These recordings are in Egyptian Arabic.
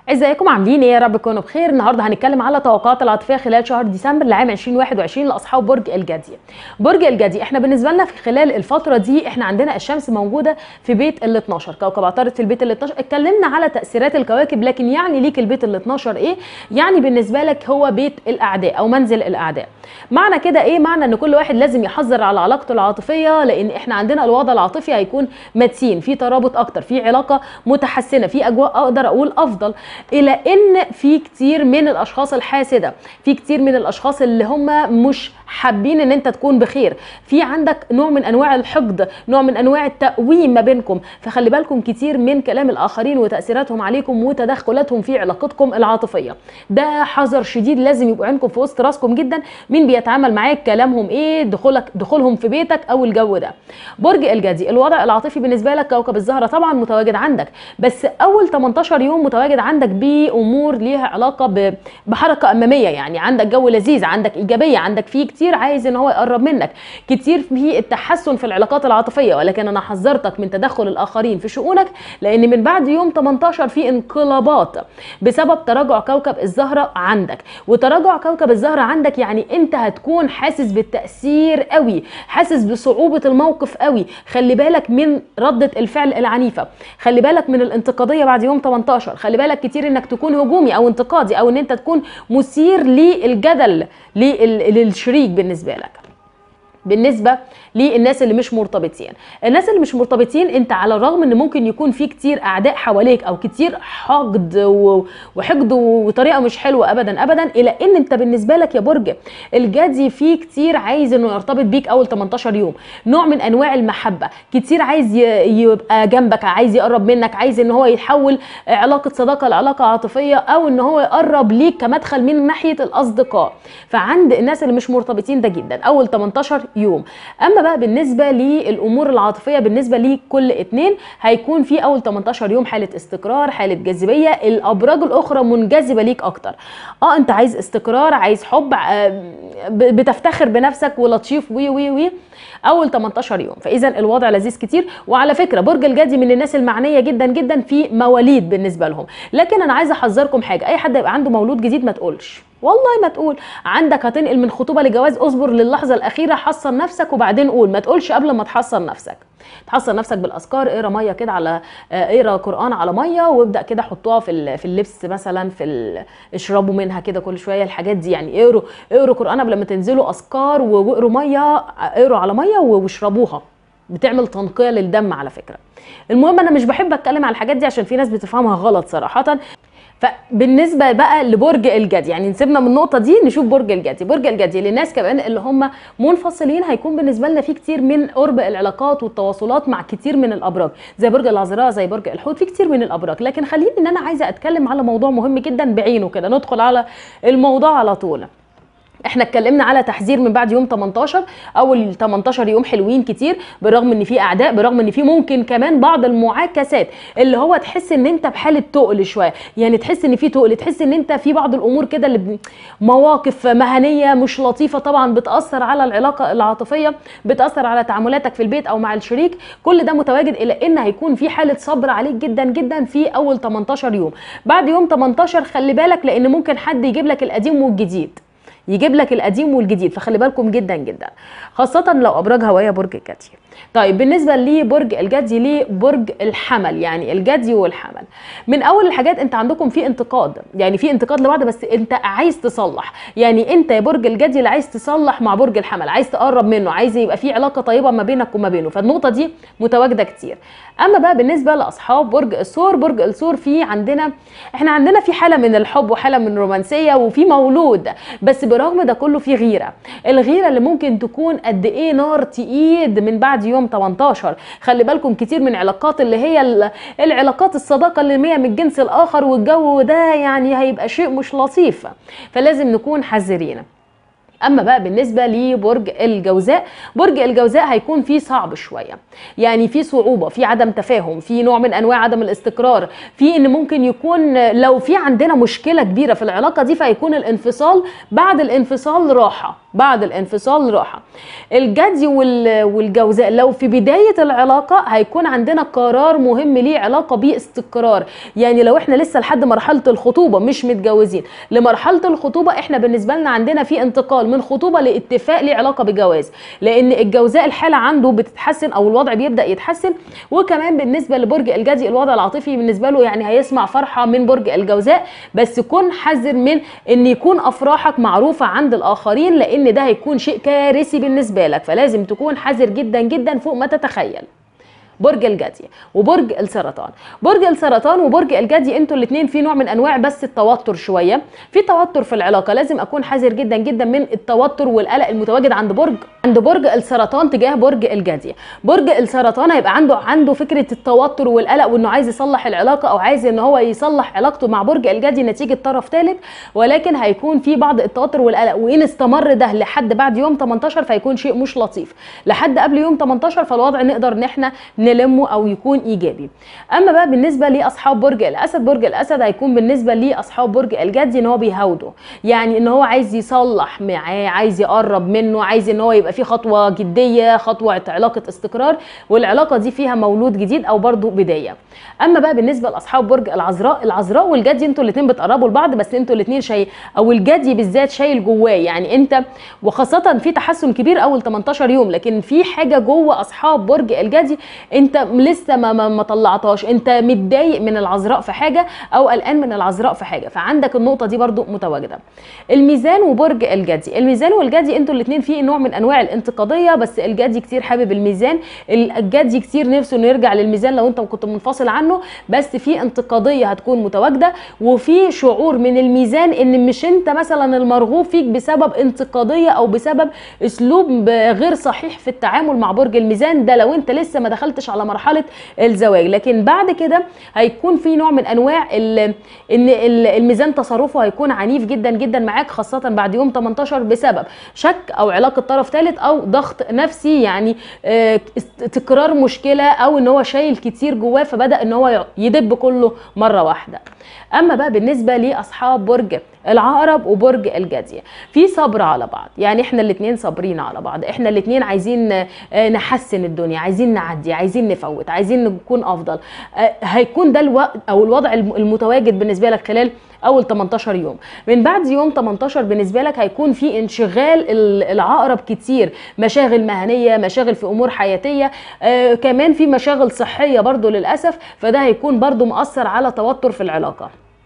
ازيكم عاملين ايه يا رب تكونوا بخير النهارده هنتكلم على توقعات العاطفيه خلال شهر ديسمبر لعام 2021 لاصحاب برج الجدي برج الجدي احنا بالنسبه لنا في خلال الفتره دي احنا عندنا الشمس موجوده في بيت ال 12 كوكب عطارد في البيت ال 12 اتكلمنا على تاثيرات الكواكب لكن يعني ليك البيت ال 12 ايه يعني بالنسبه لك هو بيت الاعداء او منزل الاعداء معنى كده ايه معنى ان كل واحد لازم يحذر على علاقته العاطفيه لان احنا عندنا الوضع العاطفي هيكون متين في ترابط اكتر في علاقه متحسنه في اجواء اقدر اقول افضل الى ان في كتير من الاشخاص الحاسده في كتير من الاشخاص اللي هم مش حابين ان انت تكون بخير في عندك نوع من انواع الحقد نوع من انواع التقويم ما بينكم فخلي بالكم كتير من كلام الاخرين وتاثيراتهم عليكم وتدخلاتهم في علاقتكم العاطفيه ده حذر شديد لازم يبقوا عندكم في وسط راسكم جدا مين بيتعامل معاك كلامهم ايه دخولك دخولهم في بيتك او الجو ده برج الجدي الوضع العاطفي بالنسبه لك كوكب الزهره طبعا متواجد عندك بس اول 18 يوم متواجد عندك بامور ليها علاقه بحركه اماميه يعني عندك جو لذيذ عندك ايجابيه عندك فيه كتير عايز ان هو يقرب منك كتير في التحسن في العلاقات العاطفيه ولكن انا حذرتك من تدخل الاخرين في شؤونك لان من بعد يوم 18 في انقلابات بسبب تراجع كوكب الزهره عندك وتراجع كوكب الزهره عندك يعني انت هتكون حاسس بالتاثير قوي حاسس بصعوبه الموقف قوي خلي بالك من رده الفعل العنيفه خلي بالك من الانتقاديه بعد يوم 18 خلي بالك كتير انك تكون هجومي او انتقادي او ان انت تكون مثير للجدل للشريك بالنسبه لك بالنسبه للناس اللي مش مرتبطين الناس اللي مش مرتبطين انت على الرغم ان ممكن يكون في كتير اعداء حواليك او كتير حقد وحقد وطريقه مش حلوه ابدا ابدا الى ان انت بالنسبه لك يا برج الجدي في كتير عايز انه يرتبط بيك اول 18 يوم نوع من انواع المحبه كتير عايز يبقى جنبك عايز يقرب منك عايز ان هو يتحول علاقه صداقه لعلاقه عاطفيه او ان هو يقرب ليك كمدخل من ناحيه الاصدقاء فعند الناس اللي مش مرتبطين ده جدا اول 18 يوم اما بقى بالنسبه للامور العاطفيه بالنسبه لكل اتنين هيكون في اول 18 يوم حاله استقرار حاله جاذبيه الابراج الاخرى منجذبه ليك اكتر اه انت عايز استقرار عايز حب بتفتخر بنفسك ولطيف وي وي وي اول 18 يوم فاذا الوضع لذيذ كتير وعلى فكره برج الجدي من الناس المعنيه جدا جدا في مواليد بالنسبه لهم لكن انا عايزه احذركم حاجه اي حد يبقى عنده مولود جديد ما تقولش والله ما تقول عندك هتنقل من خطوبه لجواز اصبر للحظه الاخيره حصن نفسك وبعدين قول ما تقولش قبل ما تحصن نفسك تحصن نفسك بالاذكار اقرا ميه كده على اقرا قران على ميه وابدا كده حطوها في في اللبس مثلا في اشربوا منها كده كل شويه الحاجات دي يعني اقروا اقروا قران قبل ما تنزلوا اذكار واقروا ميه اقروا على ميه واشربوها بتعمل تنقيه للدم على فكره المهم انا مش بحب اتكلم على الحاجات دي عشان في ناس بتفهمها غلط صراحه فبالنسبه بقى لبرج الجدي يعني نسيبنا من النقطه دي نشوف برج الجدي برج الجدي للناس كمان اللي هم منفصلين هيكون بالنسبه لنا في كتير من قرب العلاقات والتواصلات مع كتير من الابراج زي برج العذراء زي برج الحوت في كتير من الابراج لكن خليني ان انا عايزه اتكلم على موضوع مهم جدا بعينه كده ندخل على الموضوع على طول احنا اتكلمنا على تحذير من بعد يوم 18 اول 18 يوم حلوين كتير بالرغم ان في اعداء بالرغم ان في ممكن كمان بعض المعاكسات اللي هو تحس ان انت بحاله تقل شويه يعني تحس ان في تقل تحس ان انت في بعض الامور كده اللي مواقف مهنيه مش لطيفه طبعا بتاثر على العلاقه العاطفيه بتاثر على تعاملاتك في البيت او مع الشريك كل ده متواجد الى ان هيكون في حاله صبر عليك جدا جدا في اول 18 يوم بعد يوم 18 خلي بالك لان ممكن حد يجيب لك القديم والجديد يجيب لك القديم والجديد فخلي بالكم جدا جدا خاصة لو أبراج هوية برج الجدي طيب بالنسبة لبرج الجدي ليه برج الحمل يعني الجدي والحمل من أول الحاجات أنت عندكم في انتقاد يعني في انتقاد لبعض بس أنت عايز تصلح يعني أنت يا برج الجدي اللي عايز تصلح مع برج الحمل عايز تقرب منه عايز يبقى في علاقة طيبة ما بينك وما بينه فالنقطة دي متواجدة كتير أما بقى بالنسبة لأصحاب برج الثور برج الثور في عندنا احنا عندنا في حالة من الحب وحالة من الرومانسية وفي مولود بس برغم ده كله في غيرة الغيرة اللي ممكن تكون قد ايه نار تقيد من بعد يوم 18 خلي بالكم كتير من علاقات اللي هي العلاقات الصداقة اللي هي من الجنس الآخر والجو ده يعني هيبقى شيء مش لطيف فلازم نكون حذرين اما بقى بالنسبه لبرج الجوزاء برج الجوزاء هيكون فيه صعب شويه يعني في صعوبه في عدم تفاهم في نوع من انواع عدم الاستقرار في ان ممكن يكون لو في عندنا مشكله كبيره في العلاقه دي فهيكون الانفصال بعد الانفصال راحه بعد الانفصال راحه الجدي وال- والجوزاء لو في بدايه العلاقه هيكون عندنا قرار مهم ليه علاقه باستقرار يعني لو احنا لسه لحد مرحله الخطوبه مش متجوزين لمرحله الخطوبه احنا بالنسبه لنا عندنا في انتقال من خطوبه لاتفاق ليه علاقه بجواز لان الجوزاء الحاله عنده بتتحسن او الوضع بيبدا يتحسن وكمان بالنسبه لبرج الجدي الوضع العاطفي بالنسبه له يعني هيسمع فرحه من برج الجوزاء بس كن حذر من ان يكون افراحك معروفه عند الاخرين لان ده هيكون شيء كارثي بالنسبه لك فلازم تكون حذر جدا جدا فوق ما تتخيل برج الجدي وبرج السرطان برج السرطان وبرج الجدي انتوا الاثنين في نوع من انواع بس التوتر شويه في توتر في العلاقه لازم اكون حذر جدا جدا من التوتر والقلق المتواجد عند برج عند برج السرطان تجاه برج الجدي برج السرطان هيبقى عنده عنده فكره التوتر والقلق وانه عايز يصلح العلاقه او عايز ان هو يصلح علاقته مع برج الجدي نتيجه طرف ثالث ولكن هيكون في بعض التوتر والقلق وان استمر ده لحد بعد يوم 18 فيكون شيء مش لطيف لحد قبل يوم 18 فالوضع نقدر ان احنا نلمه او يكون ايجابي اما بقى بالنسبه لاصحاب برج الاسد برج الاسد هيكون بالنسبه لاصحاب برج الجدي ان هو بيهاوده يعني ان هو عايز يصلح معاه عايز يقرب منه عايز ان هو يبقى في خطوه جديه خطوه علاقه استقرار والعلاقه دي فيها مولود جديد او برضو بدايه اما بقى بالنسبه لاصحاب برج العذراء العذراء والجدي انتوا الاثنين بتقربوا لبعض بس انتوا الاثنين شايل او الجدي بالذات شايل جواه يعني انت وخاصه في تحسن كبير اول 18 يوم لكن في حاجه جوه اصحاب برج الجدي انت لسه ما ما, ما طلعتهاش انت متضايق من العذراء في حاجه او قلقان من العذراء في حاجه فعندك النقطه دي برضو متواجده الميزان وبرج الجدي الميزان والجدي انتوا الاثنين في نوع من انواع الانتقاديه بس الجدي كتير حابب الميزان الجدي كتير نفسه انه يرجع للميزان لو انت كنت منفصل عنه بس في انتقاديه هتكون متواجده وفي شعور من الميزان ان مش انت مثلا المرغوب فيك بسبب انتقاديه او بسبب اسلوب غير صحيح في التعامل مع برج الميزان ده لو انت لسه ما دخلتش على مرحله الزواج لكن بعد كده هيكون في نوع من انواع ال- ان ال- الميزان تصرفه هيكون عنيف جدا جدا معاك خاصه بعد يوم 18 بسبب شك او علاقه طرف ثالث او ضغط نفسي يعني آه، است- تكرار مشكله او ان هو شايل كتير جواه فبدا ان هو يدب كله مره واحده اما بقى بالنسبه لاصحاب برج العقرب وبرج الجدي في صبر على بعض يعني احنا الاثنين صابرين على بعض احنا الاثنين عايزين آه، نحسن الدنيا عايزين نعدي عايزين نفوت عايزين نكون افضل آه، هيكون ده الوقت او الوضع الم- المتواجد بالنسبه لك خلال اول 18 يوم من بعد يوم 18 بالنسبه لك هيكون في انشغال ال- العقرب كتير مشاغل مهنيه مشاغل في امور حياتيه آه كمان في مشاغل صحيه برضو للاسف فده هيكون برضو مؤثر على توتر في العلاقه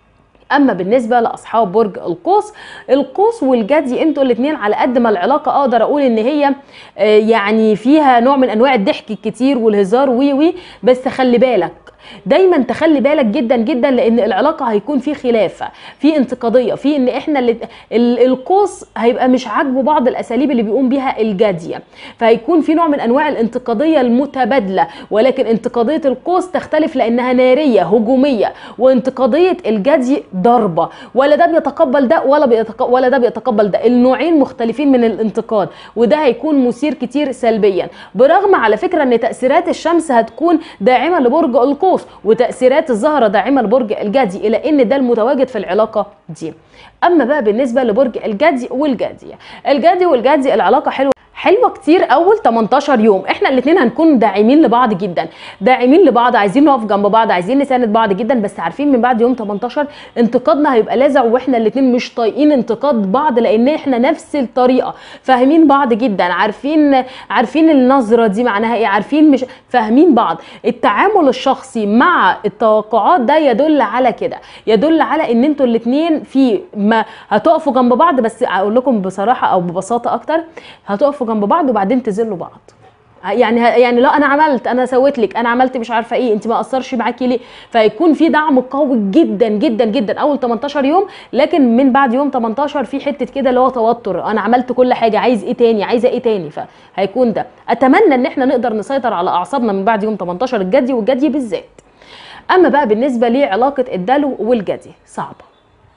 اما بالنسبه لاصحاب برج القوس القوس والجدي انتوا الاثنين على قد ما العلاقه اقدر اقول ان هي آه، يعني فيها نوع من انواع الضحك الكتير والهزار وي وي بس خلي بالك دايما تخلي بالك جدا جدا لان العلاقه هيكون في خلاف في انتقاديه في ان احنا اللي ال- القوس هيبقى مش عاجبه بعض الاساليب اللي بيقوم بيها الجديه فهيكون في نوع من انواع الانتقاديه المتبادله ولكن انتقاديه القوس تختلف لانها ناريه هجوميه وانتقاديه الجدي ضربه ولا ده بيتقبل ده ولا بيتق... ولا ده بيتقبل ده النوعين مختلفين من الانتقاد وده هيكون مثير كتير سلبيا برغم على فكره ان تاثيرات الشمس هتكون داعمه لبرج القوس وتاثيرات الزهره داعمه لبرج الجدي الى ان ده المتواجد في العلاقه دي اما بقى بالنسبه لبرج الجدي والجدي الجدي والجدي العلاقه حلوه حلوه كتير اول 18 يوم احنا الاثنين هنكون داعمين لبعض جدا داعمين لبعض عايزين نقف جنب بعض عايزين نساند بعض جدا بس عارفين من بعد يوم 18 انتقادنا هيبقى لاذع واحنا الاثنين مش طايقين انتقاد بعض لان احنا نفس الطريقه فاهمين بعض جدا عارفين عارفين النظره دي معناها ايه عارفين مش فاهمين بعض التعامل الشخصي مع التوقعات ده يدل على كده يدل على ان انتوا الاثنين في ما هتقفوا جنب بعض بس اقول لكم بصراحه او ببساطه اكتر هتقفوا جنب بعض وبعدين تذلوا بعض يعني يعني لا انا عملت انا سويت لك انا عملت مش عارفه ايه انت ما اثرش معاكي ليه فيكون في دعم قوي جدا جدا جدا اول 18 يوم لكن من بعد يوم 18 في حته كده اللي هو توتر انا عملت كل حاجه عايز ايه تاني عايزه ايه تاني فهيكون ده اتمنى ان احنا نقدر نسيطر على اعصابنا من بعد يوم 18 الجدي والجدي بالذات اما بقى بالنسبه لعلاقه الدلو والجدي صعبه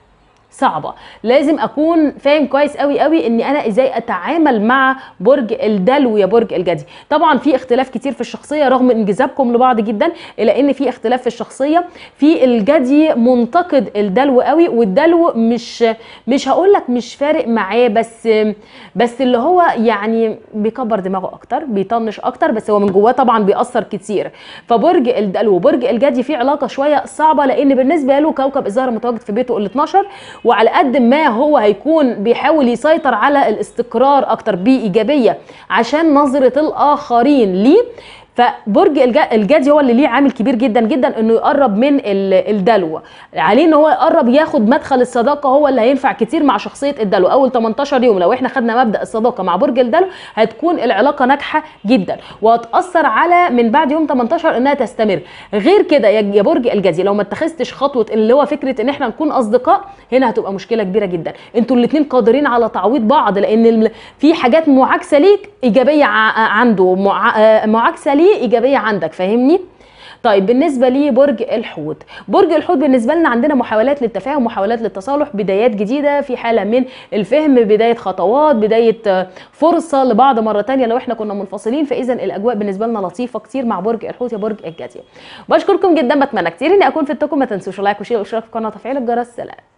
صعبه لازم اكون فاهم كويس قوي قوي ان انا ازاي اتعامل مع برج الدلو يا برج الجدي طبعا في اختلاف كتير في الشخصيه رغم انجذابكم لبعض جدا الا ان في اختلاف في الشخصيه في الجدي منتقد الدلو قوي والدلو مش مش هقول لك مش فارق معاه بس بس اللي هو يعني بيكبر دماغه اكتر بيطنش اكتر بس هو من جواه طبعا بيأثر كتير فبرج الدلو وبرج الجدي في علاقه شويه صعبه لان بالنسبه له كوكب الزهره متواجد في بيته ال 12 وعلى قد ما هو هيكون بيحاول يسيطر على الاستقرار اكتر بايجابيه عشان نظره الاخرين ليه فبرج الجدي هو اللي ليه عامل كبير جدا جدا انه يقرب من الدلو عليه ان هو يقرب ياخد مدخل الصداقه هو اللي هينفع كتير مع شخصيه الدلو اول 18 يوم لو احنا خدنا مبدا الصداقه مع برج الدلو هتكون العلاقه ناجحه جدا وهتاثر على من بعد يوم 18 انها تستمر غير كده يا برج الجدي لو ما اتخذتش خطوه اللي هو فكره ان احنا نكون اصدقاء هنا هتبقى مشكله كبيره جدا انتوا الاثنين قادرين على تعويض بعض لان في حاجات معاكسه ليك ايجابيه عنده معاكسه ليه ايجابيه عندك فاهمني طيب بالنسبه لي برج الحوت برج الحوت بالنسبه لنا عندنا محاولات للتفاهم محاولات للتصالح بدايات جديده في حاله من الفهم بدايه خطوات بدايه فرصه لبعض مره تانية لو احنا كنا منفصلين فاذا الاجواء بالنسبه لنا لطيفه كتير مع برج الحوت يا برج الجدي بشكركم جدا بتمنى كتير اني اكون فدتكم ما تنسوش لايك وشير واشتراك في القناه وتفعيل الجرس سلام